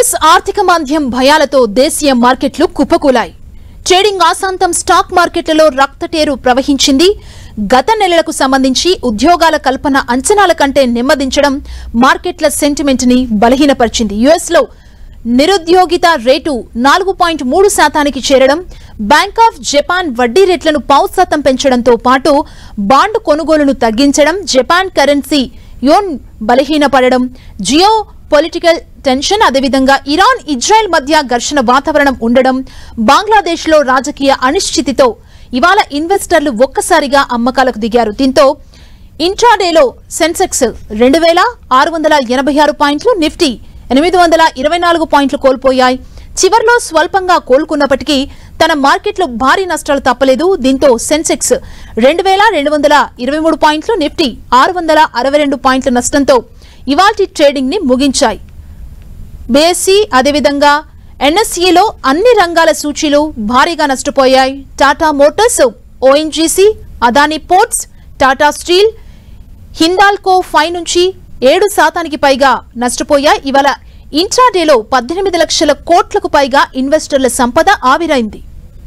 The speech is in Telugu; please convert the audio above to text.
యుఎస్ ఆర్థిక మాంద్యం భయాలతో దేశీయ మార్కెట్లు కుప్పకూలాయి ట్రేడింగ్ ఆశాంతం స్టాక్ మార్కెట్లలో రక్తటేరు ప్రవహించింది గత నెలలకు సంబంధించి ఉద్యోగాల కల్పన అంచనాల కంటే నెమ్మదించడం మార్కెట్ల సెంటిమెంట్ ని బలహీనపరిచింది యుఎస్ లో నిరుద్యోగిత రేటు నాలుగు పాయింట్ మూడు శాతానికి చేరడం బ్యాంక్ ఆఫ్ జపాన్ వడ్డీ రేట్లను పావు శాతం పెంచడంతో పాటు బాండ్ కొనుగోలును తగ్గించడం జపాన్ కరెన్సీ యోన్ బలహీనపడడం జియో పొలిటికల్ టెన్షన్ అదేవిధంగా ఇరాన్ ఇజ్రాయెల్ మధ్య ఘర్షణ వాతావరణం ఉండడం బంగ్లాదేశ్లో రాజకీయ అనిశ్చితితో ఇవాళ ఇన్వెస్టర్లు ఒక్కసారిగా అమ్మకాలకు దిగారు దీంతో ఇంట్రాడేలో సెన్సెక్స్ రెండు వేల ఆరు వందల ఎనభై ఆరు పాయింట్లు నిఫ్టీ ఎనిమిది వందల ఇరవై నాలుగు పాయింట్లు కోల్పోయాయి చివర్లో స్వల్పంగా కోలుకున్నప్పటికీ తన మార్కెట్లో భారీ నష్టాలు తప్పలేదు దీంతో సెన్సెక్స్ రెండు వేల రెండు వందల ఇరవై మూడు పాయింట్లు నిఫ్టీ ఆరు వందల అరవై రెండు పాయింట్ల నష్టంతో ఇవాల్టి ట్రేడింగ్ ని ముగించాయి బీఎస్సీ అదేవిధంగా ఎన్ఎస్ఈలో అన్ని రంగాల సూచీలు భారీగా నష్టపోయాయి Tata Motors ONGC Adani Ports Tata Steel Hindalco five నుంచి ఏడు శాతానికి పైగా నష్టపోయాయి ఇవాళ ఇంట్రాడేలో పద్దెనిమిది లక్షల కోట్లకు పైగా ఇన్వెస్టర్ల సంపద ఆవిరైంది